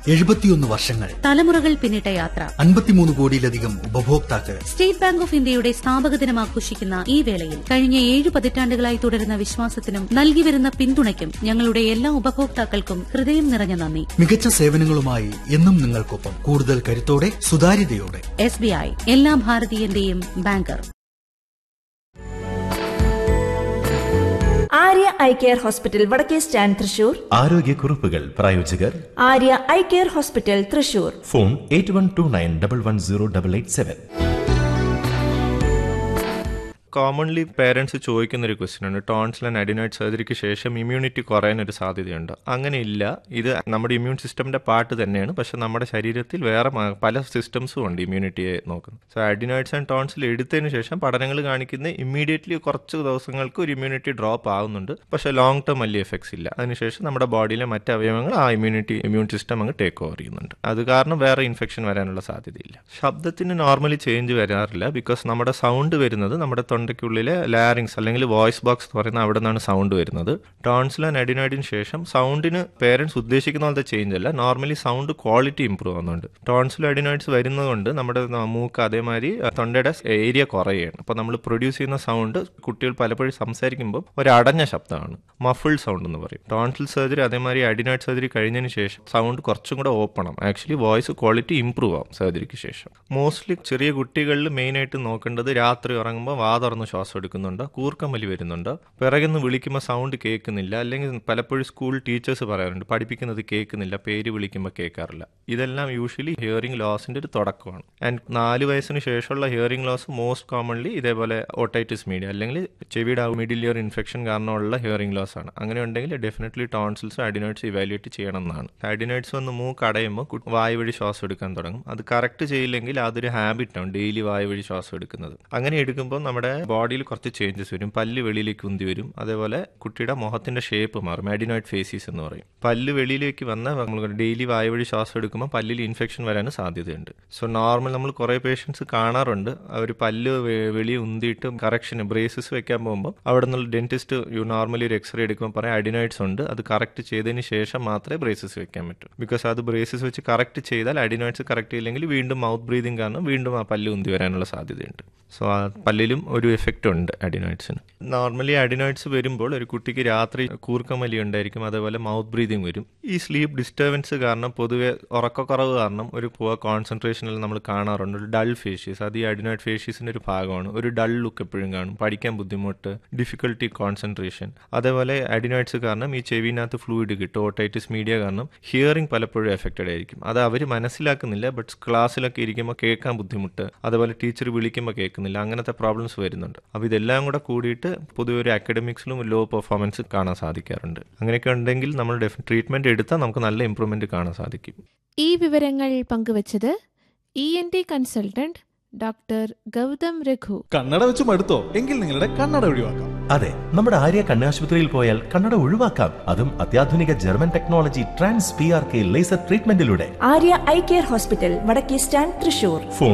എഴുപത്തിയൊന്ന് വർഷങ്ങൾ തലമുറകൾ പിന്നിട്ട യാത്ര അൻപത്തിമൂന്ന് കോടിയിലധികം ഉപഭോക്താക്കൾ സ്റ്റേറ്റ് ബാങ്ക് ഓഫ് ഇന്ത്യയുടെ സ്ഥാപക ദിനം ആഘോഷിക്കുന്ന ഈ വേളയിൽ കഴിഞ്ഞ ഏഴ് പതിറ്റാണ്ടുകളായി തുടരുന്ന വിശ്വാസത്തിനും നൽകിവരുന്ന പിന്തുണയ്ക്കും ഞങ്ങളുടെ എല്ലാ ഉപഭോക്താക്കൾക്കും ഹൃദയം നിറഞ്ഞ നന്ദി മികച്ച സേവനങ്ങളുമായി എന്നും നിങ്ങൾക്കൊപ്പം കൂടുതൽ കരുത്തോടെ സുതാര്യതയോടെ എസ് ബി ഐ എല്ലാ ഭാരതീയന്റെയും banker Arya eye care hospital വടക്കേ സ്റ്റാൻഡ് തൃശൂർ ആരോഗ്യക്കുറിപ്പുകൾ പ്രായോജകർ Arya eye care hospital Thrissur phone eight one two nine double one zero double eight seven commonly parents ചോദിക്കുന്ന ഒരു ക്വസ്റ്റ്യൻ ആണ് ടോൺസിൽ ആൻഡ് അഡിനോയിഡ് സർജറിക്ക് ശേഷം ഇമ്മ്യൂണിറ്റി കുറയാൻ ഒരു സാധ്യതയുണ്ട് അങ്ങനെ ഇല്ല ഇത് നമ്മുടെ ഇമ്മ്യൂൺ സിസ്റ്റമിന്റെ പാർട്ട് തന്നെയാണ് പക്ഷെ നമ്മുടെ ശരീരത്തിൽ വേറെ മ- പല സിസ്റ്റംസും ഉണ്ട് ഇമ്മ്യൂണിറ്റിയെ നോക്കുന്നത് സോ അഡിനോയിഡ്സ് ആൻഡ് ടോൺസിൽ എടുത്തതിന് ശേഷം പഠനങ്ങൾ കാണിക്കുന്ന ഇമ്മീഡിയറ്റ്ലി കുറച്ച് ദിവസങ്ങൾക്ക് ഒരു ഇമ്മ്യൂണിറ്റി ഡ്രോപ്പ് ആവുന്നുണ്ട് പക്ഷെ ലോങ് ടേം വലിയ എഫക്ട്സ് ഇല്ല അതിനുശേഷം നമ്മുടെ ബോഡിയിലെ മറ്റ് അവയവങ്ങൾ ആ ഇമ്മ്യൂണിറ്റി ഇമ്മ്യൂൺ സിസ്റ്റം അങ്ങ് ടേക്ക് ഓവർ ചെയ്യുന്നുണ്ട് അത് കാരണം വേറെ ഇൻഫെക്ഷൻ വരാനുള്ള സാധ്യതയില്ല ശബ്ദത്തിന് നോർമലി ചേഞ്ച് വരാറില്ല ബിക്കോസ് നമ്മുടെ സൗണ്ട് വരുന്നത് നമ്മുടെ തൊണ്ടയ്ക്കുള്ളിലെ ലാരിങ്സ് അല്ലെങ്കിൽ വോയിസ് ബോക്സ് എന്ന് പറയുന്ന അവിടെ നിന്നാണ് സൗണ്ട് വരുന്നത് ടോൺസിൽ ആൻഡ് അഡിനോയിഡിന് ശേഷം സൗണ്ടിന് പേരൻസ് ഉദ്ദേശിക്കുന്ന പോലത്തെ ചേഞ്ച് അല്ല നോർമലി സൗണ്ട് ക്വാളിറ്റി ഇമ്പ്രൂവ് ആവുന്നുണ്ട് ടോൺസിൽ അഡിനോയിഡ്സ് വരുന്നതുകൊണ്ട് നമ്മുടെ ന- മൂക്ക് അതേമാതിരി ആ, തൊണ്ടയുടെ ഏരിയ കുറയുകയാണ് അപ്പോൾ നമ്മൾ പ്രൊഡ്യൂസ് ചെയ്യുന്ന സൗണ്ട് കുട്ടികൾ പലപ്പോഴും സംസാരിക്കുമ്പോൾ ഒരു അടഞ്ഞ ശബ്ദമാണ് മഫിൾ സൗണ്ട് എന്ന് പറയും ടോൺസിൽ സർജറി അതേമാതിരി അഡിനോയിഡ് സർജറി കഴിഞ്ഞതിന് ശേഷം സൗണ്ട് കുറച്ചും കൂടെ ഓപ്പൺ ആവും ആക്ച്വലി വോയിസ് ക്വാളിറ്റി ഇമ്പ്രൂവ് ആവും സർജറിക്ക് ശേഷം മോസ്റ്റ്ലി ചെറിയ കുട്ടികളിൽ മെയിനായിട്ട് നോക്കേണ്ടത് രാത്രി ഉറങ്ങുമ്പോൾ വാ തുറന്ന് ശ്വാസം എടുക്കുന്നുണ്ട് കൂർക്കമ്മലി വരുന്നുണ്ട് പിറകുന്ന് വിളിക്കുമ്പോൾ സൗണ്ട് കേൾക്കുന്നില്ല അല്ലെങ്കിൽ പലപ്പോഴും സ്കൂൾ ടീച്ചേഴ്സ് പറയാറുണ്ട് പഠിപ്പിക്കുന്നത് കേൾക്കുന്നില്ല പേര് വിളിക്കുമ്പോൾ കേൾക്കാറില്ല ഇതെല്ലാം യൂഷ്വലി ഹിയറിംഗ് ലോസിന്റെ ഒരു തുടക്കമാണ് ആൻഡ് നാല് വയസ്സിന് ശേഷമുള്ള ഹിയറിംഗ് ലോസ് മോസ്റ്റ് കോമൺലി ഇതേപോലെ ഓട്ടൈറ്റിസ് മീഡിയ അല്ലെങ്കിൽ ചെവിയുടെ മിഡിൽ ഇയർ ഇൻഫെക്ഷൻ കാരണമുള്ള ഹിയറിംഗ് ലോസ് ആണ് അങ്ങനെ ഉണ്ടെങ്കിൽ ഡെഫിനറ്റ്ലി ടോൺസിൽസ് അഡിനോയിഡ്സ് ഇവാലുവേറ്റ് ചെയ്യണം എന്നാണ് അഡിനോയിഡ്സ് വന്ന് മൂക്ക് അടയുമ്പോൾ കു- വായു വഴി ശ്വാസം എടുക്കാൻ തുടങ്ങും അത് കറക്റ്റ് ചെയ്യില്ലെങ്കിൽ അതൊരു ഹാബിറ്റ് ആണ് ഡെയിലി വായു വഴി ശ്വാസം എടുക്കുന്നത് അങ്ങനെ എടുക്കുമ്പോൾ നമ്മുടെ ബോഡിയിൽ കുറച്ച് ചേഞ്ചസ് വരും പല്ല് വെളിയിലേക്ക് ഉന്തി വരും അതേപോലെ കുട്ടിയുടെ മുഖത്തിന്റെ ഷേപ്പ് മാറും അഡിനോയിഡ് ഫേസീസ് എന്ന് പറയും പല്ല് വെളിയിലേക്ക് വന്ന നമ്മൾ ഡെയിലി വായു വഴി ശ്വാസം എടുക്കുമ്പോൾ പല്ലിൽ ഇൻഫെക്ഷൻ വരാൻ സാധ്യതയുണ്ട് സോ നോർമൽ നമ്മൾ കുറേ പേഷ്യൻസ് കാണാറുണ്ട് അവർ പല്ല് വെ- വെളിയെ ഉന്തിയിട്ട് കറക്ഷന് ബ്രേസസ് വെക്കാൻ പോകുമ്പോൾ അവിടെ നിന്നുള്ള ഡെന്റിസ്റ്റ് യു നോർമലി ഒരു എക്സ്റേ എടുക്കുമ്പോൾ പറയാം അഡിനോയിഡ്സ് ഉണ്ട് അത് കറക്റ്റ് ചെയ്തതിന് ശേഷം മാത്രമേ ബ്രേസസ് വെക്കാൻ പറ്റൂ ബിക്കോസ് അത് ബ്രേസസ് വെച്ച് കറക്റ്റ് ചെയ്താൽ അഡിനോയിഡ്സ് കറക്റ്റ് ചെയ്യില്ലെങ്കിൽ വീണ്ടും മൗത്ത് ബ്രീതിങ് കാരണം വീണ്ടും ആ പല്ല് ഉന്തി വരാനുള്ള സാധ്യതയുണ്ട് സോ ആ പല്ലിലും ഒരു എഫക്റ്റ് ഉണ്ട് അഡിനോയിഡ്സിന് നോർമലി അഡിനോയിഡ്സ് വരുമ്പോൾ ഒരു കുട്ടിക്ക് രാത്രി കൂർക്കമലി ഉണ്ടായിരിക്കും അതേപോലെ മൗത്ത് ബ്രീതിങ് വരും ഈ സ്ലീപ്പ് ഡിസ്റ്റർബൻസ് കാരണം പൊതുവെ ഉറക്കക്കുറവ് കാരണം ഒരു പുവർ കോൺസെൻട്രേഷനിൽ നമ്മൾ കാണാറുണ്ട് ഒരു ഡൾ ഫേഷ്യസ് അത് ഈ അഡിനോയിഡ് ഫേഷ്യസിന്റെ ഒരു ഭാഗമാണ് ഒരു ഡൾ ലുക്ക് എപ്പോഴും കാണും പഠിക്കാൻ ബുദ്ധിമുട്ട് ഡിഫിക്കൽട്ടി കോൺസെൻട്രേഷൻ അതേപോലെ അഡിനോയിഡ്സ് കാരണം ഈ ചെവിനകത്ത് ഫ്ലൂയിഡ് കിട്ടും ഓട്ടൈറ്റിസ് മീഡിയ കാരണം ഹിയറിംഗ് പലപ്പോഴും എഫക്റ്റഡ് ആയിരിക്കും അത് അവർ മനസ്സിലാക്കുന്നില്ല ബട്ട് ക്ലാസ്സിലൊക്കെ ഇരിക്കുമ്പോൾ കേൾക്കാൻ ബുദ്ധിമുട്ട് അതേപോലെ ടീച്ചർ വിളിക്കുമ്പോൾ കേൾക്കുന്നില്ല അങ്ങനത്തെ പ്രോബ്ലംസ് വരുന്നുണ്ട് അപ്പോൾ ഇതെല്ലാം കൂടെ കൂടിയിട്ട് പൊതുവെ ഒരു അക്കാഡമിക്സിലും ലോ പെർഫോമൻസ് കാണാൻ സാധിക്കാറുണ്ട് അങ്ങനെയൊക്കെ ഉണ്ടെങ്കിൽ നമ്മൾ ട്രീറ്റ്മെന്റ് എടുത്താൽ നമുക്ക് നല്ല ഇമ്പ്രൂവ്മെന്റ് കാണാൻ സാധിക്കും ഈ വിവരങ്ങൾ പങ്കുവച്ചത് E N T consultant doctor Gautham Raghu കണ്ണട വെച്ച് മടുത്തോ എങ്കിൽ നിങ്ങളുടെ കണ്ണട ഒഴിവാക്കാം അതെ നമ്മുടെ ആര്യ കണ്ണാശുപത്രിയിൽ പോയാൽ കണ്ണട ഒഴിവാക്കാം അതും അത്യാധുനിക German technology trans P R K laser ട്രീറ്റ്മെന്റിലൂടെ ആര്യ ഐ കെയർ ഹോസ്പിറ്റൽ വടക്കേ സ്റ്റാൻഡ് തൃശൂർ ഫോൺ